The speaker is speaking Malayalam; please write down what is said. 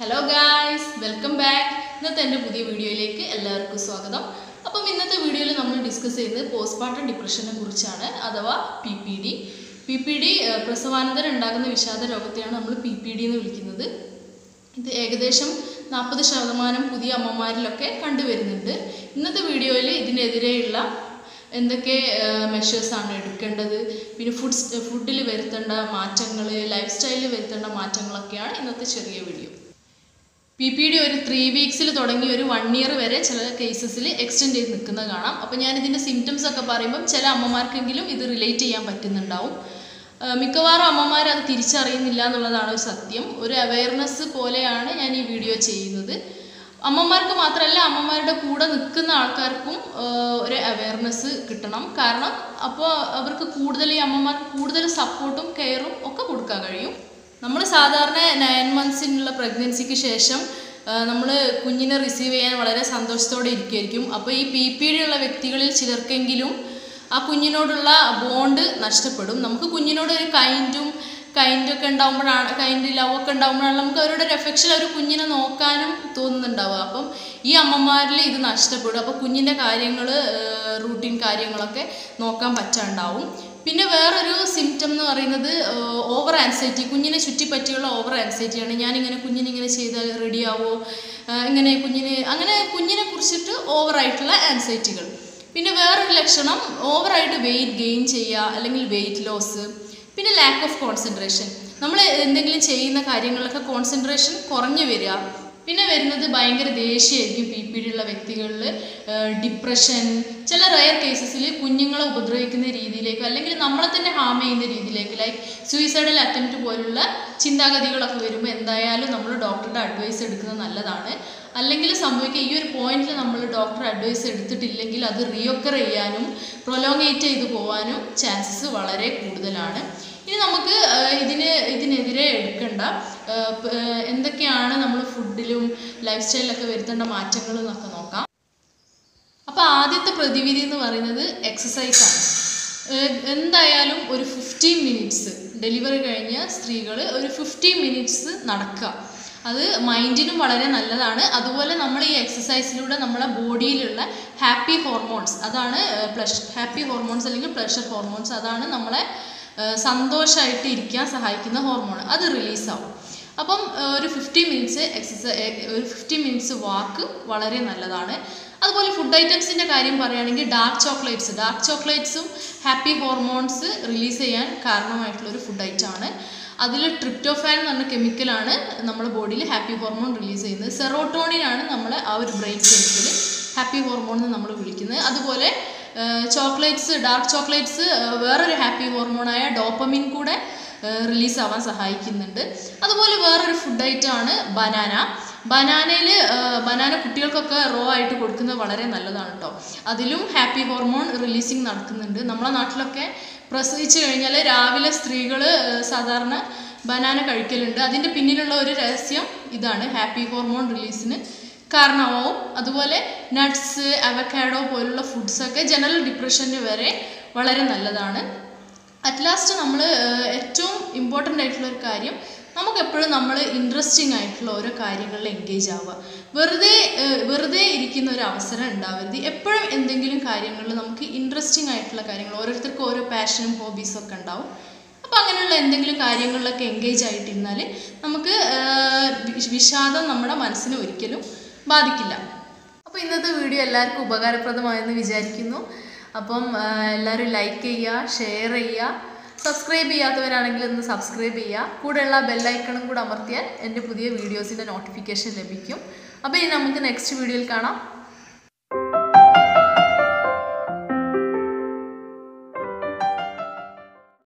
ഹലോ ഗായ്സ് വെൽക്കം ബാക്ക് ഇന്നത്തെ എൻ്റെ പുതിയ വീഡിയോയിലേക്ക് എല്ലാവർക്കും സ്വാഗതം അപ്പം ഇന്നത്തെ വീഡിയോയിൽ നമ്മൾ ഡിസ്കസ് ചെയ്യുന്നത് പോസ്റ്റ്മോർട്ടം ഡിപ്രഷനെ കുറിച്ചാണ് അഥവാ P P D P P D പ്രസവാനന്തരം ഉണ്ടാകുന്ന വിഷാദ രോഗത്തെയാണ് നമ്മൾ പി പി ഡി എന്ന് വിളിക്കുന്നത് ഇത് ഏകദേശം നാൽപ്പത് ശതമാനം പുതിയ അമ്മമാരിലൊക്കെ കണ്ടുവരുന്നുണ്ട് ഇന്നത്തെ വീഡിയോയിൽ ഇതിനെതിരെയുള്ള എന്തൊക്കെ മെഷേഴ്സാണ് എടുക്കേണ്ടത് പിന്നെ ഫുഡ് ഫുഡിൽ വരുത്തേണ്ട മാറ്റങ്ങൾ ലൈഫ് സ്റ്റൈലിൽ വരുത്തേണ്ട മാറ്റങ്ങളൊക്കെയാണ് ഇന്നത്തെ ചെറിയ വീഡിയോ പി പി ഡി ഒരു ത്രീ വീക്സിൽ തുടങ്ങി ഒരു വൺ ഇയർ വരെ ചില കേസസിൽ എക്സ്റ്റെൻഡ് ചെയ്ത് നിൽക്കുന്നത് കാണാം അപ്പോൾ ഞാൻ ഇതിൻ്റെ സിംറ്റംസ് ഒക്കെ പറയുമ്പം ചില അമ്മമാർക്കെങ്കിലും ഇത് റിലേറ്റ് ചെയ്യാൻ പറ്റുന്നുണ്ടാവും ആ, മിക്കവാറും അമ്മമാർ അത് തിരിച്ചറിയുന്നില്ല എന്നുള്ളതാണ് ഒരു സത്യം ഒരു അവയർനെസ് പോലെയാണ് ഞാൻ ഈ വീഡിയോ ചെയ്യുന്നത് അമ്മമാർക്ക് മാത്രമല്ല അമ്മമാരുടെ കൂടെ നിൽക്കുന്ന ആൾക്കാർക്കും ആ, ഒരു അവയർനെസ് കിട്ടണം കാരണം അപ്പോൾ അവർക്ക് കൂടുതൽ ഈ അമ്മമാർക്ക് കൂടുതൽ സപ്പോർട്ടും കെയറും ഒക്കെ കൊടുക്കാൻ കഴിയും നമ്മൾ സാധാരണ നയൻ മന്ത്സിനുള്ള പ്രഗ്നൻസിക്ക് ശേഷം നമ്മൾ കുഞ്ഞിനെ റിസീവ് ചെയ്യാൻ വളരെ സന്തോഷത്തോടെ ഇരിക്കുമായിരിക്കും അപ്പോൾ ഈ പി പി ഡി ഉള്ള വ്യക്തികളിൽ ചിലർക്കെങ്കിലും ആ കുഞ്ഞിനോടുള്ള ബോണ്ട് നഷ്ടപ്പെടും നമുക്ക് കുഞ്ഞിനോട് ഒരു കൈൻഡും കൈൻഡൊക്കെ ഉണ്ടാകുമ്പോഴാണ് കൈൻഡ് ലവ് ഒക്കെ ഉണ്ടാകുമ്പോഴാണ് നമുക്ക് അവരുടെ ഒരു എഫെക്ഷൻ ഒരു കുഞ്ഞിനെ നോക്കാനും തോന്നുന്നുണ്ടാവുക അപ്പം ഈ അമ്മമാരിൽ ഇത് നഷ്ടപ്പെടും അപ്പോൾ കുഞ്ഞിൻ്റെ കാര്യങ്ങൾ റൂട്ടീൻ കാര്യങ്ങളൊക്കെ നോക്കാൻ പറ്റാണ്ടാവും പിന്നെ വേറൊരു സിംറ്റം എന്ന് പറയുന്നത് ഓവർ ആൻസൈറ്റി കുഞ്ഞിനെ ചുറ്റിപ്പറ്റിയുള്ള ഓവർ ആൻസൈറ്റിയാണ് ഞാനിങ്ങനെ കുഞ്ഞിനിങ്ങനെ ചെയ്താൽ റെഡിയാവോ ഇങ്ങനെ കുഞ്ഞിന് അങ്ങനെ കുഞ്ഞിനെ കുറിച്ചിട്ട് ഓവറായിട്ടുള്ള ആൻസൈറ്റികൾ പിന്നെ വേറൊരു ലക്ഷണം ഓവറായിട്ട് വെയിറ്റ് ഗെയിൻ ചെയ്യുക അല്ലെങ്കിൽ വെയിറ്റ് ലോസ് പിന്നെ ലാക്ക് ഓഫ് കോൺസെൻട്രേഷൻ നമ്മൾ എന്തെങ്കിലും ചെയ്യുന്ന കാര്യങ്ങളിലൊക്കെ കോൺസെൻട്രേഷൻ കുറഞ്ഞു വരിക പിന്നെ വരുന്നത് ഭയങ്കര ദേഷ്യമായിരിക്കും പി പി ഡി ഉള്ള വ്യക്തികളിൽ ഡിപ്രഷൻ ചില റയർ കേസസിൽ കുഞ്ഞുങ്ങളെ ഉപദ്രവിക്കുന്ന രീതിയിലേക്ക് അല്ലെങ്കിൽ നമ്മളെ തന്നെ ഹാം ചെയ്യുന്ന രീതിയിലേക്ക് ലൈക്ക് സൂയിസൈഡൽ അറ്റംപ്റ്റ് പോലുള്ള ചിന്താഗതികളൊക്കെ വരുമ്പോൾ എന്തായാലും നമ്മൾ ഡോക്ടറുടെ അഡ്വൈസ് എടുക്കുന്നത് നല്ലതാണ് അല്ലെങ്കിൽ സംഭവിക്കുക ഈ ഒരു പോയിന്റിൽ നമ്മൾ ഡോക്ടർ അഡ്വൈസ് എടുത്തിട്ടില്ലെങ്കിൽ അത് റിയൊക്കർ ചെയ്യാനും പ്രൊലോങ്ങേറ്റ് ചെയ്തു പോകാനും ചാൻസസ് വളരെ കൂടുതലാണ് ഇനി നമുക്ക് ആ, ഇതിന് ഇതിനെതിരെ എടുക്കേണ്ട ആ, പ- ആ, എന്തൊക്കെയാണ് നമ്മൾ ഫുഡിലും ലൈഫ് സ്റ്റൈലിലൊക്കെ വരുത്തേണ്ട മാറ്റങ്ങൾ എന്നൊക്കെ നോക്കാം അപ്പോൾ ആദ്യത്തെ പ്രതിവിധി എന്ന് പറയുന്നത് എക്സസൈസ് ആണ് ഏഹ് എന്തായാലും ഒരു ഫിഫ്റ്റീൻ മിനിറ്റ്സ് ഡെലിവറി കഴിഞ്ഞ സ്ത്രീകൾ ഒരു ഫിഫ്റ്റീൻ മിനിറ്റ്സ് നടക്കുക അത് മൈൻഡിനും വളരെ നല്ലതാണ് അതുപോലെ നമ്മൾ ഈ എക്സസൈസിലൂടെ നമ്മളെ ബോഡിയിലുള്ള ഹാപ്പി ഹോർമോൺസ് അതാണ് പ്ലഷ് ഹാപ്പി ഹോർമോൺസ് അല്ലെങ്കിൽ പ്ലഷർ ഹോർമോൺസ് അതാണ് നമ്മളെ സന്തോഷമായിട്ട് ഇരിക്കാൻ സഹായിക്കുന്ന ഹോർമോൺ അത് റിലീസാവും അപ്പം ഏഹ് ഒരു ഫിഫ്റ്റി മിനിറ്റ്സ് എക്സസൈ ഒരു ഫിഫ്റ്റി മിനിറ്റ്സ് വാക്ക് വളരെ നല്ലതാണ് അതുപോലെ ഫുഡ് ഐറ്റംസിൻ്റെ കാര്യം പറയുകയാണെങ്കിൽ ഡാർക്ക് ചോക്ലേറ്റ്സ് ഡാർക്ക് ചോക്ലേറ്റ്സും ഹാപ്പി ഹോർമോൺസ് റിലീസ് ചെയ്യാൻ കാരണമായിട്ടുള്ളൊരു ഫുഡ് ഐറ്റമാണ് അതിൽ ട്രിപ്റ്റോഫാൻ എന്ന് പറഞ്ഞ കെമിക്കലാണ് നമ്മുടെ ബോഡിയിൽ ഹാപ്പി ഹോർമോൺ റിലീസ് ചെയ്യുന്നത് സെറോട്ടോണിനാണ് നമ്മൾ ആ ഒരു ബ്രെയിൻ കെമിക്കൽ ഹാപ്പി ഹോർമോൺ എന്ന് നമ്മൾ വിളിക്കുന്നത് അതുപോലെ ചോക്ലേറ്റ്സ് ഡാർക്ക് ചോക്ലേറ്റ്സ് വേറൊരു ഹാപ്പി ഹോർമോണായ ഡോപ്പമിൻ കൂടെ റിലീസ് ആവാൻ സഹായിക്കുന്നുണ്ട് അതുപോലെ വേറൊരു ഫുഡ് ഐറ്റമാണ് ബനാന ബനാനയിൽ ബനാന കുട്ടികൾക്കൊക്കെ റോ ആയിട്ട് കൊടുക്കുന്നത് വളരെ നല്ലതാണ് കേട്ടോ അതിലും ഹാപ്പി ഹോർമോൺ റിലീസിങ് നടക്കുന്നുണ്ട് നമ്മളെ നാട്ടിലൊക്കെ പ്രസവിച്ച് കഴിഞ്ഞാൽ രാവിലെ സ്ത്രീകൾ സാധാരണ ബനാന കഴിക്കലുണ്ട് അതിൻ്റെ പിന്നിലുള്ള ഒരു രഹസ്യം ഇതാണ് ഹാപ്പി ഹോർമോൺ റിലീസിന് കാരണമാവും അതുപോലെ നട്ട്സ് അവക്കാഡോ പോലുള്ള ഫുഡ്സൊക്കെ ജനറൽ ഡിപ്രഷന് വരെ വളരെ നല്ലതാണ് അറ്റ് ലാസ്റ്റ് നമ്മൾ ഏറ്റവും ഇമ്പോർട്ടൻ്റ് ആയിട്ടുള്ള ഒരു കാര്യം നമുക്ക് എപ്പോഴും നമ്മൾ ഇൻട്രസ്റ്റിംഗ് ആയിട്ടുള്ള ഓരോ കാര്യങ്ങളിൽ എൻഗേജ് ആവുക വെറുതെ ഏഹ്, വെറുതെ ഇരിക്കുന്ന ഒരു അവസരം ഉണ്ടാവരുത് എപ്പോഴും എന്തെങ്കിലും കാര്യങ്ങളിൽ നമുക്ക് ഇൻട്രസ്റ്റിംഗ് ആയിട്ടുള്ള കാര്യങ്ങൾ ഓരോരുത്തർക്കും ഓരോ പാഷനും ഹോബീസും ഒക്കെ ഉണ്ടാവും അപ്പോൾ അങ്ങനെയുള്ള എന്തെങ്കിലും കാര്യങ്ങളിലൊക്കെ എൻഗേജ് ആയിട്ടിരുന്നാൽ നമുക്ക് ഏഹ്, വിഷ- വിഷാദം നമ്മുടെ മനസ്സിനെ ഒരിക്കലും ബാധിക്കില്ല അപ്പോൾ ഇന്നത്തെ വീഡിയോ എല്ലാവർക്കും ഉപകാരപ്രദമായെന്ന് വിചാരിക്കുന്നു അപ്പം ആ, എല്ലാവരും ലൈക്ക് ചെയ്യുക ഷെയർ ചെയ്യുക സബ്സ്ക്രൈബ് ചെയ്യാത്തവരാണെങ്കിൽ ഒന്ന് സബ്സ്ക്രൈബ് ചെയ്യുക കൂടെയുള്ള ബെല്ലൈക്കണും കൂടെ അമർത്തിയാൽ എൻ്റെ പുതിയ വീഡിയോസിൻ്റെ നോട്ടിഫിക്കേഷൻ ലഭിക്കും അപ്പോൾ ഇനി നമുക്ക് നെക്സ്റ്റ് വീഡിയോയിൽ കാണാം